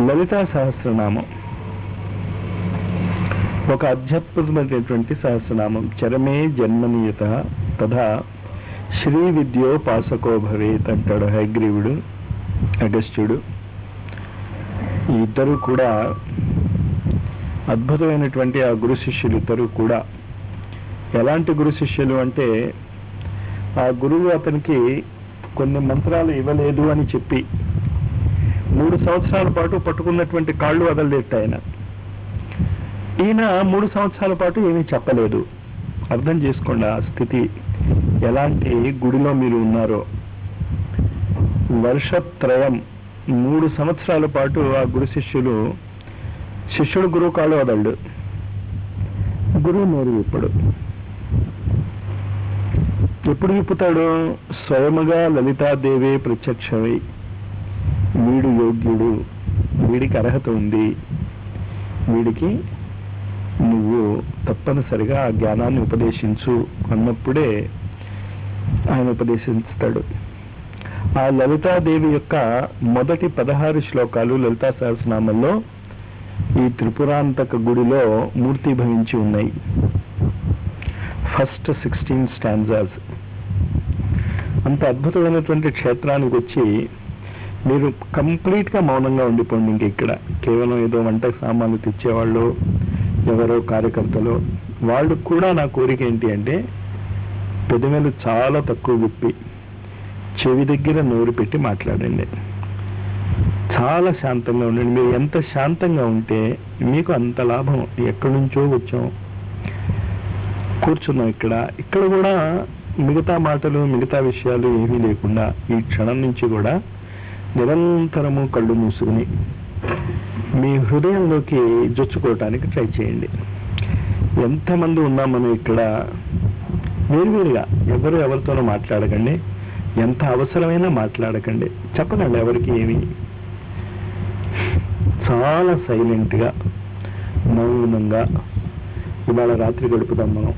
లలితా సహస్రనామం ఒక అధ్యాత్మమైనటువంటి సహస్రనామం చరమే జన్మనీయత తథా శ్రీ విద్యోపాసకో భవేత్ అంటాడు హైగ్రీవుడు అగస్త్యుడు ఈ ఇద్దరు కూడా అద్భుతమైనటువంటి ఆ గురు శిష్యులు ఇద్దరు కూడా ఎలాంటి గురు శిష్యులు అంటే ఆ గురువు అతనికి కొన్ని మంత్రాలు ఇవ్వలేదు అని చెప్పి మూడు సంవత్సరాల పాటు పట్టుకున్నటువంటి కాళ్ళు వదలలేట ఆయన ఈయన మూడు సంవత్సరాల పాటు ఏమీ చెప్పలేదు అర్థం చేసుకోండి ఆ స్థితి ఎలాంటి గుడిలో మీరు ఉన్నారో వర్షత్రయం మూడు సంవత్సరాల పాటు ఆ గురు శిష్యులు శిష్యుడు గురువు కాళ్ళు వదలడు గురువు నోరు విప్పడు ఎప్పుడు విప్పుతాడు స్వయముగా లలితాదేవి ప్రత్యక్షమై వీడు యోగ్యుడు వీడికి అర్హత ఉంది వీడికి నువ్వు తప్పనిసరిగా ఆ జ్ఞానాన్ని ఉపదేశించు అన్నప్పుడే ఆయన ఉపదేశిస్తాడు ఆ లలితాదేవి యొక్క మొదటి పదహారు శ్లోకాలు లలితా సహస్రనామంలో ఈ త్రిపురాంతక గుడిలో మూర్తిభవించి ఉన్నాయి ఫస్ట్ సిక్స్టీన్ స్టాంజాస్ అంత అద్భుతమైనటువంటి క్షేత్రానికి వచ్చి మీరు కంప్లీట్గా మౌనంగా ఉండిపోండి ఇంక ఇక్కడ కేవలం ఏదో వంట సామాన్లు తెచ్చేవాళ్ళు ఎవరో కార్యకర్తలు వాళ్ళు కూడా నా కోరిక ఏంటి అంటే పెదవులు చాలా తక్కువ విప్పి చెవి దగ్గర నోరు పెట్టి మాట్లాడండి చాలా శాంతంగా ఉండండి మీరు ఎంత శాంతంగా ఉంటే మీకు అంత లాభం ఎక్కడి నుంచో వచ్చాం కూర్చున్నాం ఇక్కడ ఇక్కడ కూడా మిగతా మాటలు మిగతా విషయాలు ఏమీ లేకుండా ఈ క్షణం నుంచి కూడా నిరంతరము కళ్ళు మూసుకుని మీ హృదయంలోకి జొచ్చుకోవటానికి ట్రై చేయండి ఎంతమంది ఉన్నాం మనం ఇక్కడ వేరువేరుగా ఎవరు ఎవరితోనూ మాట్లాడకండి ఎంత అవసరమైనా మాట్లాడకండి చెప్పకండి ఎవరికి ఏమి చాలా సైలెంట్గా మౌనంగా ఇవాళ రాత్రి గడుపుతాం మనం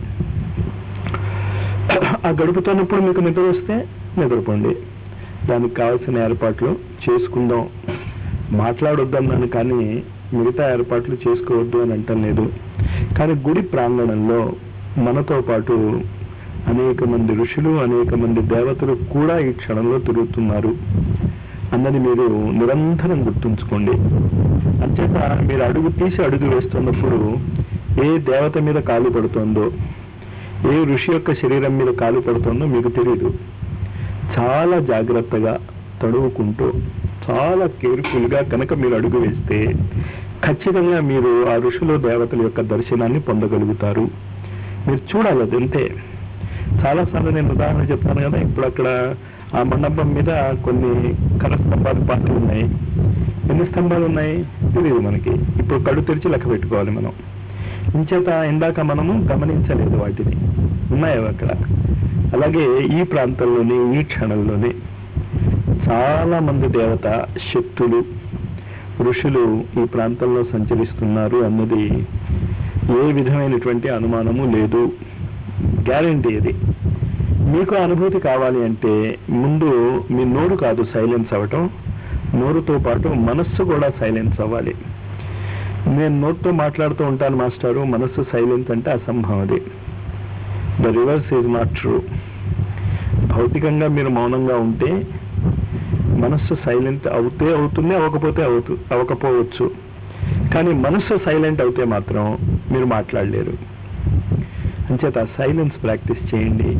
ఆ గడుపుతున్నప్పుడు మీకు నిద్ర వస్తే నిద్రపోండి దానికి కావాల్సిన ఏర్పాట్లు చేసుకుందాం మాట్లాడొద్దన్నాను కానీ మిగతా ఏర్పాట్లు చేసుకోవద్దు అని అంటం లేదు కానీ గుడి ప్రాంగణంలో మనతో పాటు అనేక మంది ఋషులు అనేక మంది దేవతలు కూడా ఈ క్షణంలో తిరుగుతున్నారు అన్నది మీరు నిరంతరం గుర్తుంచుకోండి అంచేత మీరు అడుగు తీసి అడుగు వేస్తున్నప్పుడు ఏ దేవత మీద కాలు పడుతోందో ఏ ఋషి యొక్క శరీరం మీద కాలు పడుతోందో మీకు తెలియదు చాలా జాగ్రత్తగా తడువుకుంటూ చాలా కేర్ఫుల్గా కనుక మీరు అడుగు వేస్తే ఖచ్చితంగా మీరు ఆ ఋషులు దేవతల యొక్క దర్శనాన్ని పొందగలుగుతారు మీరు చూడాలి అది అంతే చాలాసార్లు నేను ఉదాహరణ చెప్తాను కదా ఇప్పుడు అక్కడ ఆ మండపం మీద కొన్ని కర స్తంభాలు పాత్రలు ఉన్నాయి ఎన్ని స్తంభాలు ఉన్నాయి తెలియదు మనకి ఇప్పుడు కళ్ళు తెరిచి లెక్క పెట్టుకోవాలి మనం ఇంచేత ఇందాక మనము గమనించలేదు వాటిని ఉన్నాయి అక్కడ అలాగే ఈ ప్రాంతంలోని ఈ క్షణంలోని చాలా మంది దేవత శక్తులు ఋషులు ఈ ప్రాంతంలో సంచరిస్తున్నారు అన్నది ఏ విధమైనటువంటి అనుమానము లేదు గ్యారంటీ ఇది మీకు అనుభూతి కావాలి అంటే ముందు మీ నోరు కాదు సైలెన్స్ అవ్వటం నోరుతో పాటు మనస్సు కూడా సైలెన్స్ అవ్వాలి నేను నోట్తో మాట్లాడుతూ ఉంటాను మాస్టారు మనస్సు సైలెంట్ అంటే అసంభవం అది the reverse is not true భౌతికంగా మీరు మౌనంగా ఉంటే మనస్సు సైలెంట్ అవుతే అవుతుంది అవ్వకపోతే అవుతు అవ్వకపోవచ్చు కానీ మనస్సు సైలెంట్ అవుతే మాత్రం మీరు మాట్లాడలేరు అంచేత సైలెన్స్ ప్రాక్టీస్ చేయండి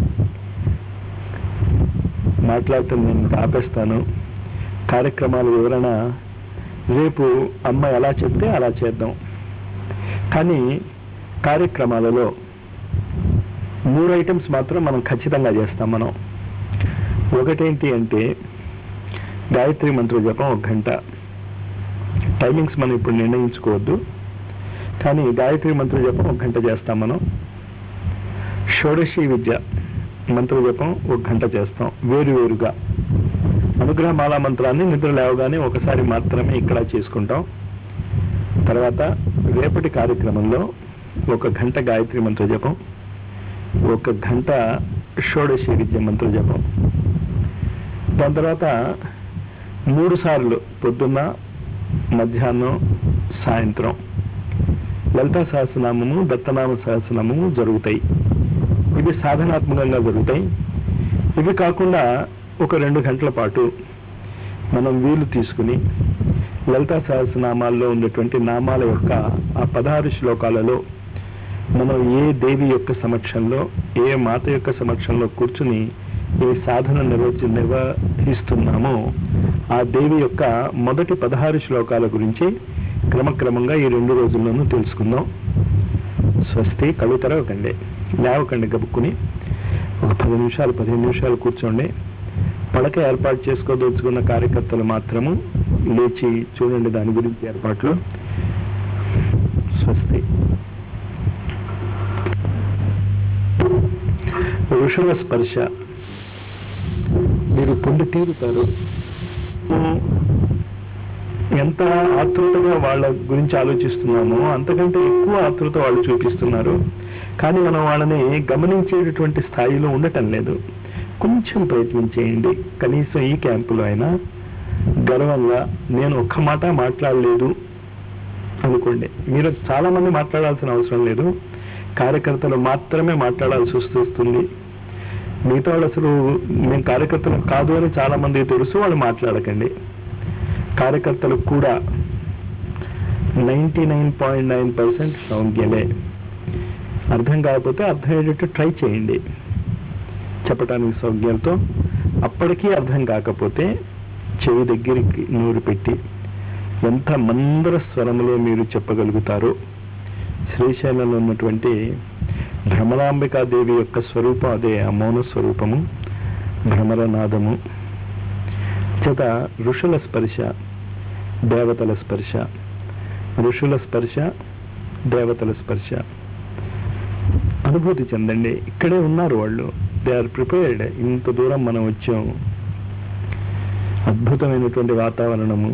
మాట్లాడటం నేను ఆపేస్తాను కార్యక్రమాల వివరణ రేపు అమ్మ ఎలా చెప్తే అలా చేద్దాం కానీ కార్యక్రమాలలో మూడు ఐటమ్స్ మాత్రం మనం ఖచ్చితంగా చేస్తాం మనం ఒకటేంటి అంటే గాయత్రి మంత్ర జపం ఒక గంట టైమింగ్స్ మనం ఇప్పుడు నిర్ణయించుకోవద్దు కానీ గాయత్రి మంత్ర జపం ఒక గంట చేస్తాం మనం షోడశి విద్య మంత్ర జపం ఒక గంట చేస్తాం వేరు వేరుగా అనుగ్రహ మాలా మంత్రాన్ని నిద్ర లేవగానే ఒకసారి మాత్రమే ఇక్కడ చేసుకుంటాం తర్వాత రేపటి కార్యక్రమంలో ఒక గంట గాయత్రి మంత్ర జపం ఒక గంట షోడశి విద్య మంత్ర జపం దాని తర్వాత మూడు సార్లు పొద్దున్న మధ్యాహ్నం సాయంత్రం లలితా సహస్రనామము దత్తనామ సహస్రనామము జరుగుతాయి ఇవి సాధనాత్మకంగా జరుగుతాయి ఇవి కాకుండా ఒక రెండు గంటల పాటు మనం వీలు తీసుకుని లలితా సహస్రనామాల్లో ఉన్నటువంటి నామాల యొక్క ఆ పదహారు శ్లోకాలలో మనం ఏ దేవి యొక్క సమక్షంలో ఏ మాత యొక్క సమక్షంలో కూర్చుని ఏ సాధన నిర్వచి నిర్వహిస్తున్నామో ఆ దేవి యొక్క మొదటి పదహారు శ్లోకాల గురించి క్రమక్రమంగా ఈ రెండు రోజుల్లోనూ తెలుసుకుందాం స్వస్తి కళ్ళు తెరవకండి లేవకండి గబుక్కుని ఒక పది నిమిషాలు పదిహేను నిమిషాలు కూర్చోండి పడక ఏర్పాటు చేసుకోదలుచుకున్న కార్యకర్తలు మాత్రము లేచి చూడండి దాని గురించి ఏర్పాట్లు స్వస్తి ఋషుల స్పర్శ మీరు పొంది తీరుతారు ఎంత ఆతృతగా వాళ్ళ గురించి ఆలోచిస్తున్నామో అంతకంటే ఎక్కువ ఆతృత వాళ్ళు చూపిస్తున్నారు కానీ మనం వాళ్ళని గమనించేటటువంటి స్థాయిలో ఉండటం లేదు కొంచెం ప్రయత్నం చేయండి కనీసం ఈ క్యాంపులో అయినా గర్వంగా నేను ఒక్క మాట మాట్లాడలేదు అనుకోండి మీరు చాలా మంది మాట్లాడాల్సిన అవసరం లేదు కార్యకర్తలు మాత్రమే మాట్లాడాల్సి వస్తుంది మిగతా వాళ్ళు అసలు మేము కార్యకర్తలు కాదు అని చాలా మందికి తెలుసు వాళ్ళు మాట్లాడకండి కార్యకర్తలు కూడా ninety nine point nine percent సౌజ్ఞలే అర్థం కాకపోతే అర్థమయ్యేటట్టు ట్రై చేయండి చెప్పటానికి సౌజ్ఞలతో అప్పటికీ అర్థం కాకపోతే చెవి దగ్గరికి నూరు పెట్టి ఎంత మందర స్వరములో మీరు చెప్పగలుగుతారో శ్రీశైలంలో ఉన్నటువంటి భ్రమరాంబికాదేవి యొక్క స్వరూపం అదే ఆ మౌన స్వరూపము భ్రమరనాదము చేత ఋషుల స్పర్శ దేవతల స్పర్శ ఋషుల స్పర్శ దేవతల స్పర్శ అనుభూతి చెందండి ఇక్కడే ఉన్నారు వాళ్ళు దే ఆర్ ప్రిపేర్డ్ ఇంత దూరం మనం వచ్చాం అద్భుతమైనటువంటి వాతావరణము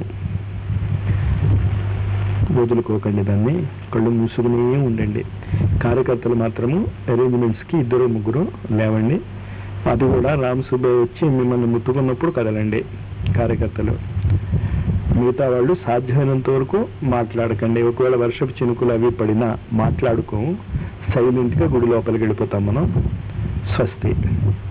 వదులుకోకండి దాన్ని కళ్ళు మూసుకునే ఉండండి కార్యకర్తలు మాత్రము అరేంజ్మెంట్స్కి ఇద్దరు ముగ్గురు లేవండి అది కూడా రామ్ సుబ్బయ్య వచ్చి మిమ్మల్ని ముత్తుకున్నప్పుడు కదలండి కార్యకర్తలు మిగతా వాళ్ళు సాధ్యమైనంత వరకు మాట్లాడకండి ఒకవేళ వర్షపు చినుకులు అవి పడినా మాట్లాడుకో సైలెంట్గా గుడి లోపలికి వెళ్ళిపోతాం మనం స్వస్తి